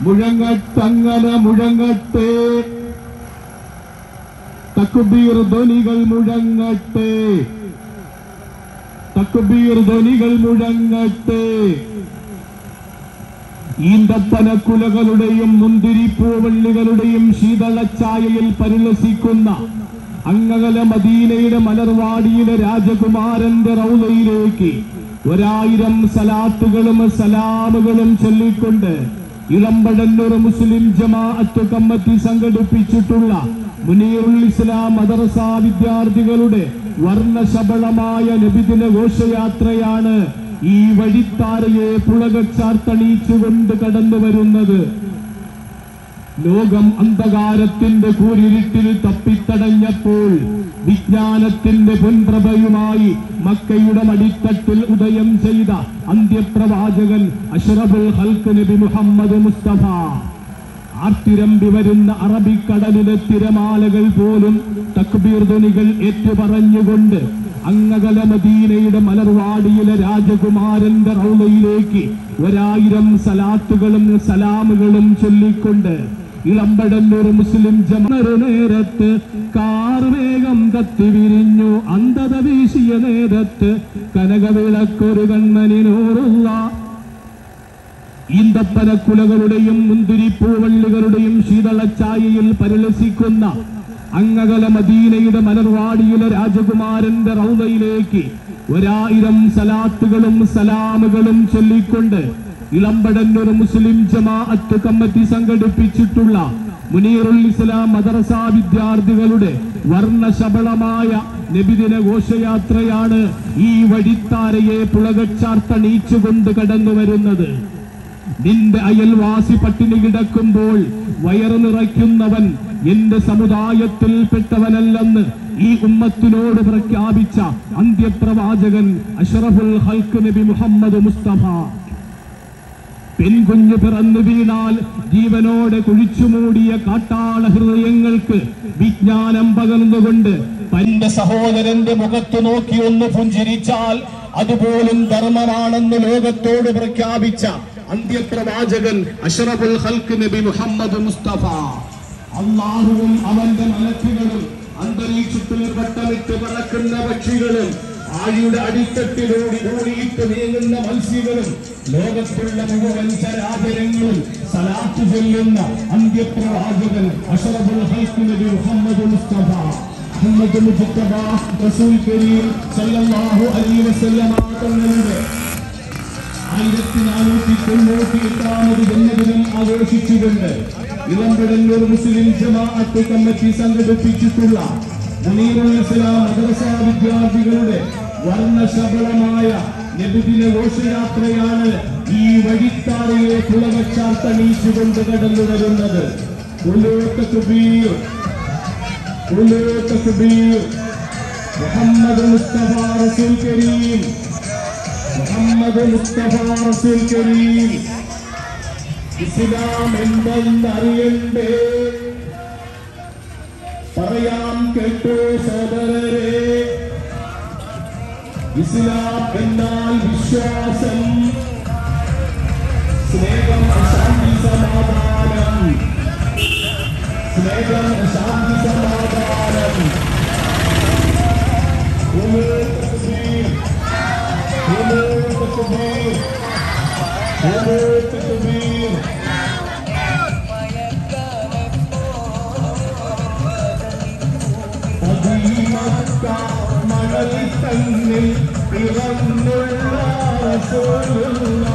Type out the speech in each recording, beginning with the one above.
മുഴങ്ങട്ടങ്ങനെ മുഴങ്ങട്ടെ തക്കുബീർ ധ്വനികൾ മുഴങ്ങട്ടെ തക്കുബീർ ധ്വനികൾ മുഴങ്ങട്ടെ ഈന്തപ്പനക്കുലകളുടെയും മുന്തിരിപ്പൂവള്ളികളുടെയും ശീതളച്ചായയിൽ പരിലസിക്കുന്ന അങ്ങകല മദീനയുടെ മലർവാടിയിലെ രാജകുമാരന്റെ റൗലയിലേക്ക് ഒരായിരം സലാത്തുകളും സലാമുകളും ചൊല്ലിക്കൊണ്ട് ഇളമ്പടന്നൂർ മുസ്ലിം ജമാഅത്ത് കമ്മിറ്റി സംഘടിപ്പിച്ചിട്ടുള്ള മുനീറുൽ ഇസ്ലാം മദർസ വിദ്യാർത്ഥികളുടെ വർണ്ണശബളമായ നബിദിന ഘോഷയാത്രയാണ് ഈ വഴിത്താരയെ പുളകച്ചാർത്തണീച്ചുകൊണ്ട് കടന്നു വരുന്നത് ലോകം അന്ധകാരത്തിന്റെ കൂരിരുട്ടിൽ തപ്പിത്തടഞ്ഞപ്പോൾ വിജ്ഞാനത്തിന്റെ പൊൻപ്രഭയുമായി മക്കയുടെ മടിത്തട്ടിൽ ഉദയം ചെയ്ത അന്ത്യപ്രവാചകൻ അഷ്റഫുൽ ഹൽക്ക് നബി മുഹമ്മദ് മുസ്തഫ ആർത്തിരമ്പി വരുന്ന അറബിക്കടലിലെ തിരമാലകൾ പോലും തക്ബീർ ധ്വനികൾ ഏറ്റുപറഞ്ഞുകൊണ്ട് അങ്ങകല മദീനയുടെ മലർവാടിയിലെ രാജകുമാരന്റെ റൗലയിലേക്ക് ഒരായിരം സലാത്തുകളും സലാമുകളും ചൊല്ലിക്കൊണ്ട് ഇളമ്പടന്നൂർ മുസ്ലിം ജമറ് നേരത്ത് കാർ വേഗം കത്തി വിരിഞ്ഞു അന്ധത വീശിയ നേരത്ത് കനകവിളക്കൊരു കണ്ണനിനോറുള്ള ഈന്തപ്പനക്കുലകളുടെയും മുന്തിരിപ്പൂവള്ളികളുടെയും ശീതളച്ചായയിൽ പരിലസിക്കുന്ന അങ്ങകല മദീനയുടെ മലർവാടിയിലെ രാജകുമാരന്റെ റൗദയിലേക്ക് ഒരായിരം സലാത്തുകളും സലാമുകളും ചൊല്ലിക്കൊണ്ട് ഇളമ്പടന്നൂർ മുസ്ലിം ജമാഅത്ത് കമ്മിറ്റി സംഘടിപ്പിച്ചിട്ടുള്ള മുനീറുൽ ഇസ്ലാം മദർസ വിദ്യാർത്ഥികളുടെ വർണ്ണശബളമായ നബിദിന ഘോഷയാത്രയാണ് ഈ വഴിത്താരയെ പുളകച്ചാർത്തണീച്ചുകൊണ്ട് കടന്നു വരുന്നത് നിന്റെ അയൽവാസി പട്ടിണി കിടക്കുമ്പോൾ വയറു നിറയ്ക്കുന്നവൻ എന്റെ സമുദായത്തിൽപ്പെട്ടവനല്ലെന്ന് ഈ ഉമ്മത്തിനോട് പ്രഖ്യാപിച്ച അന്ത്യപ്രവാചകൻ അഷറഫുൽ ഹൽക്ക് നബി മുഹമ്മദ് മുസ്തഫ പെൺകുഞ്ഞു പിറന്നു വീണാൽ ജീവനോടെ കുഴിച്ചുമൂടിയ കാട്ടാള ഹൃദയങ്ങൾക്ക് വിജ്ഞാനം പകർന്നുകൊണ്ട് തന്റെ സഹോദരന്റെ മുഖത്ത് നോക്കി ഒന്ന് പുഞ്ചിരിച്ചാൽ അതുപോലും ധർമ്മമാണെന്ന് ലോകത്തോട് പ്രഖ്യാപിച്ച അന്ത്യപ്രവാചകൻ അഷറഫുൽ ഹൽക്ക് നബി മുഹമ്മദ് മുസ്തഫ അള്ളാഹുവും അവന്റെ മലക്കുകളും അന്തരീക്ഷത്തിൽ വട്ടമിട്ട് പറക്കുന്ന പക്ഷികളും ആഴിയുടെ അടിത്തട്ടിലൂടി ഓടിയിട്ട് നീങ്ങുന്ന മത്സ്യങ്ങളും ലോകത്തുള്ള മുഴുവൻ ചരാചരങ്ങളും സലാത്ത് ചൊല്ലുന്ന അന്ത്യപ്രവാചകൻ അഷറഫുൽ ഹൽക്ക് നബി മുഹമ്മദ് മുസ്തഫ മുഹമ്മദ് മുസ്തഫ റസൂൽ കരീം സല്ലല്ലാഹു അലൈഹി വസല്ലമ തങ്ങളുടെ ആയിരത്തി നാനൂറ്റി തൊണ്ണൂറ്റി എട്ടാമത് ജന്മദിനം ആഘോഷിച്ചുകൊണ്ട് ഇളമ്പടന്നൂർ മുസ്ലിം ജമാഅത്ത് കമ്മിറ്റി സംഘടിപ്പിച്ചിട്ടുള്ള മുനീറുൽ ഇസ്ലാം മദ്രസ വിദ്യാർത്ഥികളുടെ വർണ്ണശബളമായ നബിദിന ഘോഷയാത്രയാണ് ഈ വഴിത്താരയെ പുളകച്ചാർത്തണീച്ചുകൊണ്ട് കടന്നു വരുന്നത് ഉലൂ തക്ബീർ, ഉലൂ തക്ബീർ. മുഹമ്മദ് മുസ്തഫ റസൂൽ കരീം മുഹമ്മദ് മുസ്തഫ റസൂൽ കരീം ഇസ്ലാം എന്തെന്നറിയണ്ടേ പറയാം കേട്ടോ സോദരരെ ഇസ്ലാം എന്നാൽ വിശ്വാസം സ്നേഹം ശാന്തി സമാധാനം സ്നേഹം ശാന്തി സമാധാനം ഉമർ തക്ബീർ ഉമർ തക്ബീർ ഉമർ തക്ബീർ പതിമക്ക മണൽ തന്നിൽ പിറന്നുള്ള റസൂലുള്ള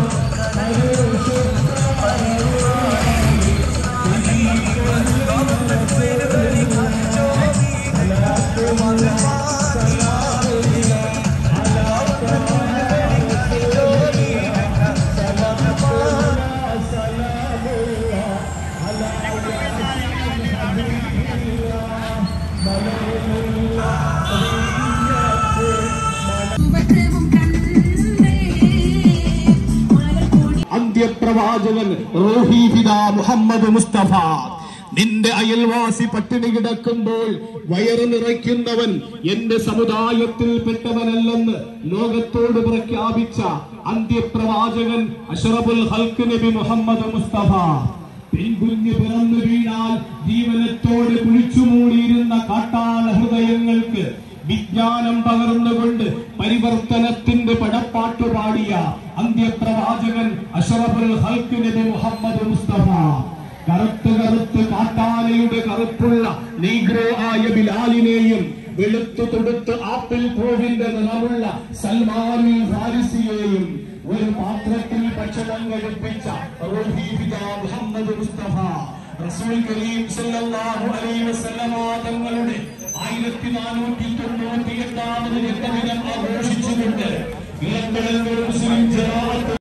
ഉപദ്രവം കണ്ടേ മലർക്കൊടി അന്ത്യപ്രവാചകൻ റൂഹി ഫിദാ മുഹമ്മദ് മുസ്തഫ നിന്റെ അയൽവാസി പട്ടിണി കിടക്കുമ്പോൾ വയറ് നിറയ്ക്കുന്നവൻ എന്റെ സമുദായത്തിൽപ്പെട്ടവനല്ലെന്ന് ലോകത്തോട് പ്രഖ്യാപിച്ച അന്ത്യപ്രവാചകൻ അഷറഫുൽ ഹൽക്ക് നബി മുഹമ്മദ് മുസ്തഫ പെൺകുഞ്ഞ് പിറന്നു വീണാൽ ജീവനത്തോട് കുഴിച്ചുമൂടിയിരുന്ന കാട്ടാള ഹൃദയങ്ങൾക്ക് വിജ്ഞാനം പകർന്നുകൊണ്ട് പരിവർത്തനത്തിന്റെ പടപ്പാട്ട് പാടിയ അന്ത്യപ്രവാചകൻ അഷറഫുൽ ഹൽക്ക് നബി മുഹമ്മദ് മുസ്തഫ കറുത്ത് കറുത്ത് കാട്ടാനയുടെ കറുപ്പുള്ള നീഗ്രോ ആയ ബിലാലിനെയും വെളുത്തു തൊടുത്ത് ആപ്പിൾ പൂവിന്റെ നിറമുള്ള സൽമാനുൽ ഫാരിസിയെയും ഒരു പാത്രത്തിൽ ഭക്ഷണം കഴിപ്പിച്ച റൂഹി പിതാ മുഹമ്മദ് മുസ്തഫ റസൂൽ കരീം സല്ലല്ലാഹു അലൈഹി വസല്ലമ തങ്ങളുടെ ആയിരത്തി നാനൂറ്റി തൊണ്ണൂറ്റി എട്ടാമത് ജന്മദിനം ആഘോഷിച്ചുകൊണ്ട് ഇളംകിഴങ്ങ് മുസ്ലിം ജമാഅത്ത്